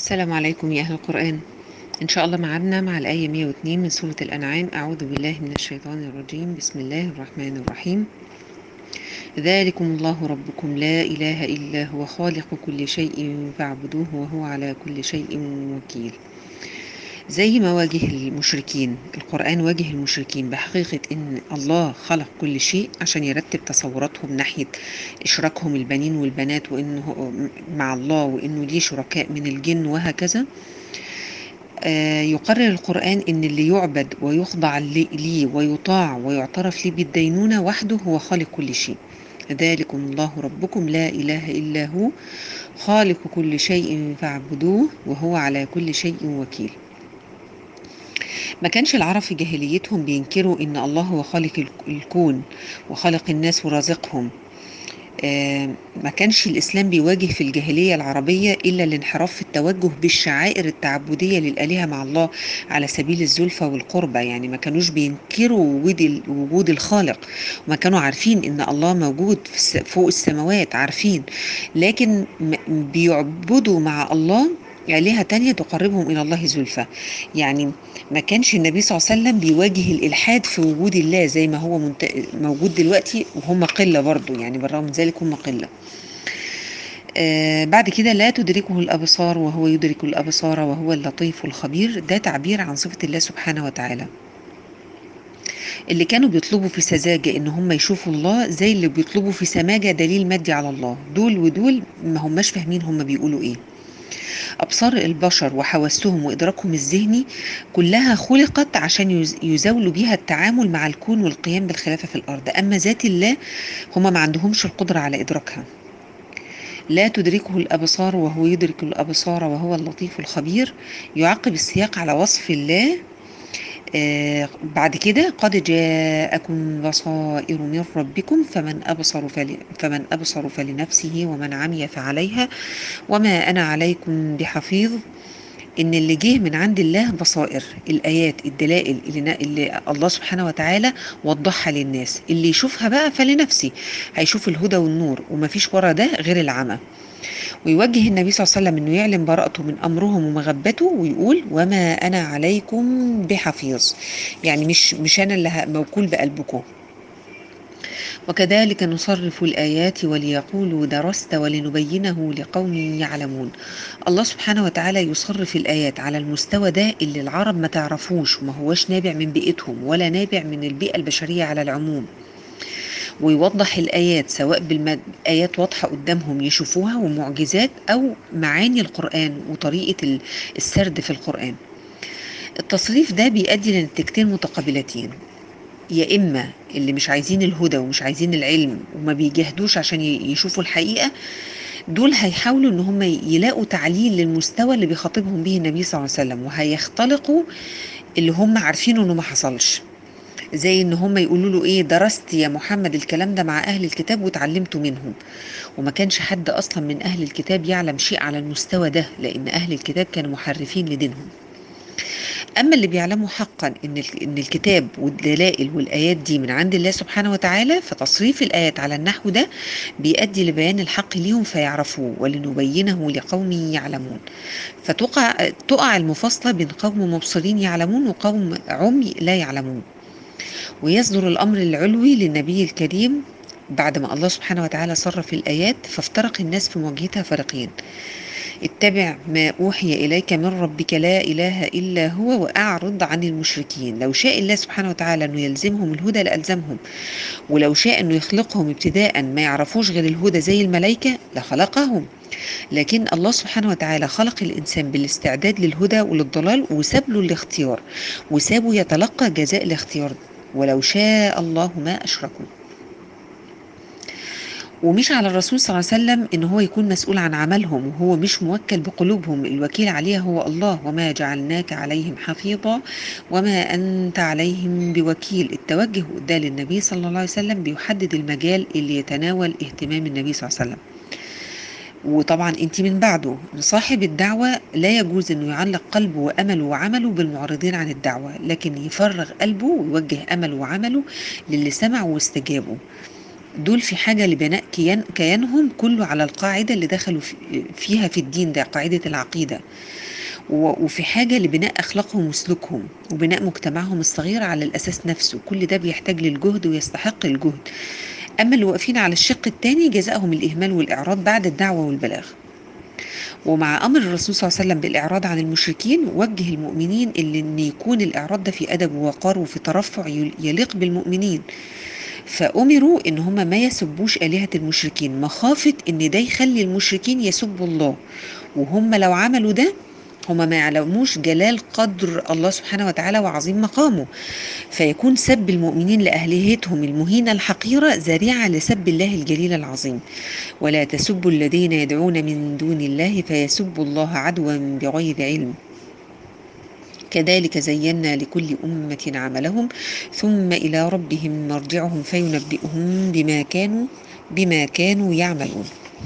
السلام عليكم يا أهل القرآن إن شاء الله معادنا مع الآية 102 من سورة الأنعام أعوذ بالله من الشيطان الرجيم بسم الله الرحمن الرحيم ذلكم الله ربكم لا إله إلا هو خالق كل شيء فاعبدوه وهو على كل شيء وكيل زي ما واجه المشركين القرآن واجه المشركين بحقيقة إن الله خلق كل شيء عشان يرتب تصوراتهم ناحية إشراكهم البنين والبنات وإنه مع الله وإنه ليه شركاء من الجن وهكذا آه، يقرر القرآن إن اللي يعبد ويخضع ليه ويطاع ويعترف ليه بالدينونة وحده هو خالق كل شيء ذلكم الله ربكم لا إله إلا هو خالق كل شيء فاعبدوه وهو على كل شيء وكيل ما كانش العرب في جاهليتهم بينكروا ان الله هو خالق الكون وخالق الناس ورازقهم آه، ما كانش الإسلام بيواجه في الجاهلية العربية إلا الانحراف في التوجه بالشعائر التعبدية للآلهة مع الله على سبيل الزلفة والقربة يعني ما كانوش بينكروا وجود وجود الخالق وما كانوا عارفين إن الله موجود في الس- فوق السماوات عارفين لكن م- بيعبدوا مع الله آلهة تانية تقربهم إلى الله زلفى يعني ما كانش النبي صلى الله عليه وسلم بيواجه الإلحاد في وجود الله زي ما هو منت... موجود دلوقتي وهم قلة برضو يعني بالرغم من ذلك هم قلة آه بعد كده لا تدركه الأبصار وهو يدرك الأبصار وهو اللطيف الخبير ده تعبير عن صفة الله سبحانه وتعالى اللي كانوا بيطلبوا في سذاجة ان هم يشوفوا الله زي اللي بيطلبوا في سماجة دليل مادي على الله دول ودول ما هماش فاهمين هم بيقولوا ايه أبصار البشر وحواسهم وإدراكهم الذهني كلها خلقت عشان يز- يزاولوا بيها التعامل مع الكون والقيام بالخلافة في الأرض أما ذات الله هما ما عندهمش القدرة على إدراكها لا تدركه الأبصار وهو يدرك الأبصار وهو اللطيف الخبير يعقب السياق على وصف الله آه بعد كده قد جاءكم بصائر من ربكم فمن أبصر فل فمن أبصر فلنفسه ومن عمي فعليها وما أنا عليكم بحفيظ ان اللي جه من عند الله بصائر الايات الدلائل اللي, نا- اللي الله سبحانه وتعالى وضحها للناس اللي يشوفها بقى فلنفسه هيشوف الهدى والنور ومفيش ورا ده غير العمى ويوجه النبي صلى الله عليه وسلم انه يعلم براءته من امرهم ومغبته ويقول وما انا عليكم بحفيظ يعني مش مش انا اللي ه- موكول بقلبكم وكذلك نصرف الآيات وليقولوا درست ولنبينه لقوم يعلمون الله سبحانه وتعالى يصرف الآيات على المستوى ده اللي العرب ما تعرفوش وما هوش نابع من بيئتهم ولا نابع من البيئة البشرية على العموم ويوضح الآيات سواء بالآيات واضحة قدامهم يشوفوها ومعجزات أو معاني القرآن وطريقة ال- السرد في القرآن التصريف ده بيؤدي لنتيجتين متقابلتين يا إما اللي مش عايزين الهدى ومش عايزين العلم وما بيجاهدوش عشان ي- يشوفوا الحقيقة دول هيحاولوا ان هم يلاقوا تعليل للمستوى اللي بيخاطبهم به النبي صلى الله عليه وسلم وهيختلقوا اللي هم عارفينه انه ما حصلش زي ان هم يقولوا له ايه درست يا محمد الكلام ده مع اهل الكتاب وتعلمت منهم وما كانش حد اصلا من اهل الكتاب يعلم شيء على المستوى ده لان اهل الكتاب كانوا محرفين لدينهم اما اللي بيعلموا حقا ان ال- ان الكتاب والدلائل والايات دي من عند الله سبحانه وتعالى فتصريف الايات على النحو ده بيؤدي لبيان الحق ليهم فيعرفوه ولنبينه لقوم يعلمون فتقع تقع المفاصله بين قوم مبصرين يعلمون وقوم عمي لا يعلمون ويصدر الامر العلوي للنبي الكريم بعد ما الله سبحانه وتعالى صرف الآيات فافترق الناس في مواجهتها فريقين اتبع ما أوحي إليك من ربك لا إله إلا هو وأعرض عن المشركين لو شاء الله سبحانه وتعالى أنه يلزمهم الهدى لألزمهم ولو شاء أنه يخلقهم ابتداء ما يعرفوش غير الهدى زي الملائكة لخلقهم لكن الله سبحانه وتعالى خلق الإنسان بالاستعداد للهدى وللضلال وساب له الاختيار وسابه يتلقى جزاء الاختيار ولو شاء الله ما أشركوا ومش على الرسول صلى الله عليه وسلم ان هو يكون مسؤول عن عملهم وهو مش موكل بقلوبهم الوكيل عليها هو الله وما جعلناك عليهم حفيظا وما انت عليهم بوكيل التوجه ده للنبي صلى الله عليه وسلم بيحدد المجال اللي يتناول اهتمام النبي صلى الله عليه وسلم وطبعا انت من بعده صاحب الدعوة لا يجوز انه يعلق قلبه وامله وعمله بالمعرضين عن الدعوة لكن يفرغ قلبه ويوجه امله وعمله للي سمع واستجابوا دول في حاجة لبناء كيان كيانهم كله على القاعدة اللي دخلوا فيها في الدين ده قاعدة العقيدة وفي حاجة لبناء أخلاقهم وسلوكهم وبناء مجتمعهم الصغير على الأساس نفسه كل ده بيحتاج للجهد ويستحق الجهد أما اللي واقفين على الشق الثاني جزاءهم الإهمال والإعراض بعد الدعوة والبلاغ ومع أمر الرسول صلى الله عليه وسلم بالإعراض عن المشركين وجه المؤمنين اللي أن يكون الإعراض ده في أدب ووقار وفي ترفع يليق بالمؤمنين فأمروا إن هم ما يسبوش آلهة المشركين مخافة إن ده يخلي المشركين يسبوا الله وهم لو عملوا ده هما ما يعلموش جلال قدر الله سبحانه وتعالى وعظيم مقامه فيكون سب المؤمنين لأهليتهم المهينة الحقيرة ذريعة لسب الله الجليل العظيم ولا تسبوا الذين يدعون من دون الله فيسبوا الله عدوا بغير علم كذلك زينا لكل أمة عملهم ثم إلى ربهم مرجعهم فينبئهم بما كانوا بما كانوا يعملون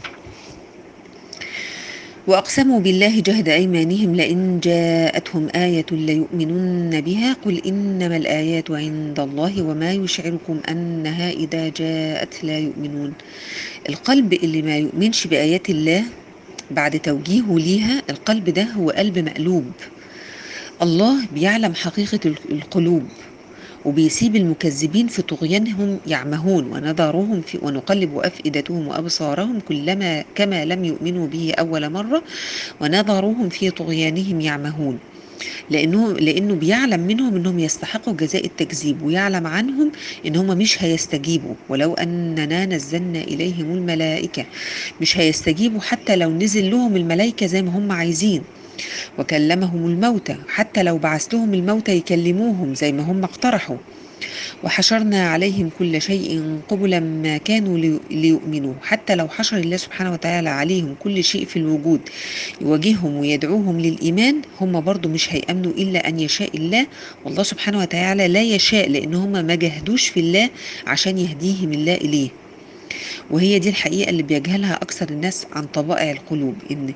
وأقسموا بالله جهد أيمانهم لئن جاءتهم آية ليؤمنن بها قل إنما الآيات عند الله وما يشعركم أنها إذا جاءت لا يؤمنون القلب اللي ما يؤمنش بآيات الله بعد توجيهه ليها القلب ده هو قلب مقلوب الله بيعلم حقيقة القلوب وبيسيب المكذبين في طغيانهم يعمهون ونظرهم في ونقلب أفئدتهم وأبصارهم كلما كما لم يؤمنوا به أول مرة ونظرهم في طغيانهم يعمهون لانه لانه بيعلم منهم انهم يستحقوا جزاء التكذيب ويعلم عنهم ان هم مش هيستجيبوا ولو اننا نزلنا اليهم الملائكه مش هيستجيبوا حتى لو نزل لهم الملائكه زي ما هم عايزين وكلمهم الموتى حتى لو بعث لهم الموتى يكلموهم زي ما هم اقترحوا وحشرنا عليهم كل شيء قبلا ما كانوا ليؤمنوا حتى لو حشر الله سبحانه وتعالى عليهم كل شيء في الوجود يواجههم ويدعوهم للإيمان هم برضو مش هيأمنوا إلا أن يشاء الله والله سبحانه وتعالى لا يشاء لأن هم ما جهدوش في الله عشان يهديهم الله إليه وهي دي الحقيقة اللي بيجهلها أكثر الناس عن طبائع القلوب إن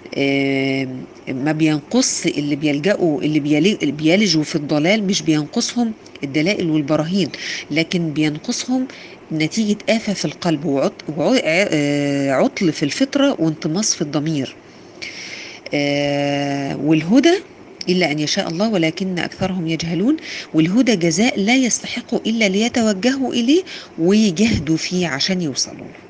ما بينقص اللي بيلجأوا اللي بيلجوا في الضلال مش بينقصهم الدلائل والبراهين لكن بينقصهم نتيجة آفة في القلب وعطل في الفطرة وانطماس في الضمير والهدى إلا أن يشاء الله ولكن أكثرهم يجهلون والهدى جزاء لا يستحق إلا ليتوجهوا إليه ويجهدوا فيه عشان يوصلوا له